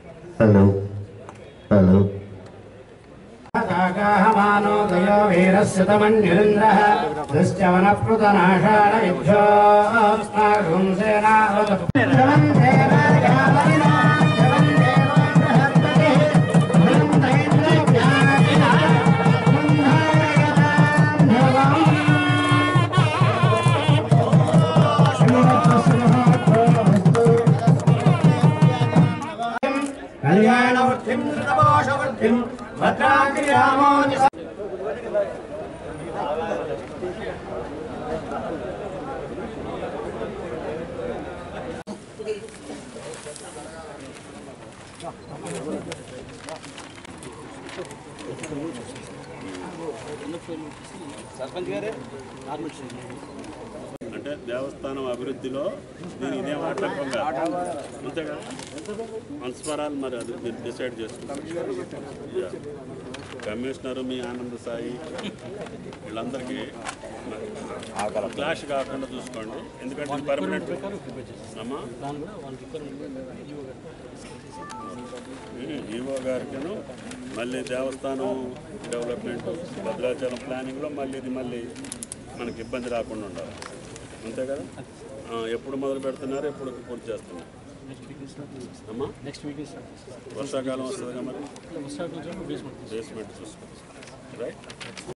Hello hello కాహమానోదయో వీరస్య తమన్యురింద్రः దుశ్చవనప్లుతనాషాఢవిభ్యో కళ్యాణవృత్తిం ధృతమోషవృత్తిం భద్రాగ్రిరామో అంటే దేవస్థానం అభివృద్ధిలో నేను ఇదే ఆటంకం కాదు అంతేగా మనస్మరాలు మరి అది మీరు డిసైడ్ చేసుకుంటారు యా. కమిషనరు మీ ఆనంద సాయి వీళ్ళందరికీ మరి క్లాష్ కాకుండా చూసుకోండి ఎందుకంటే ఇది పర్మనెంట్ అమ్మా ఈవో గారికిను మళ్ళీ దేవస్థానం డెవలప్మెంట్ భద్రాచలం ప్లానింగ్లో మళ్ళీ ఇది మళ్ళీ మనకి ఇబ్బంది రాకుండా ఉండాలి అంతే కదా ఆ, ఎప్పుడు మొదలు పెడుతున్నారు ఎప్పుడు పూర్తి చేస్తున్నారు అమ్మా నెక్స్ట్ వీక్ వర్షాకాలం వస్తుంది కదా మరి వస్తాడు బేస్మెంట్ చూసుకోండి రైట్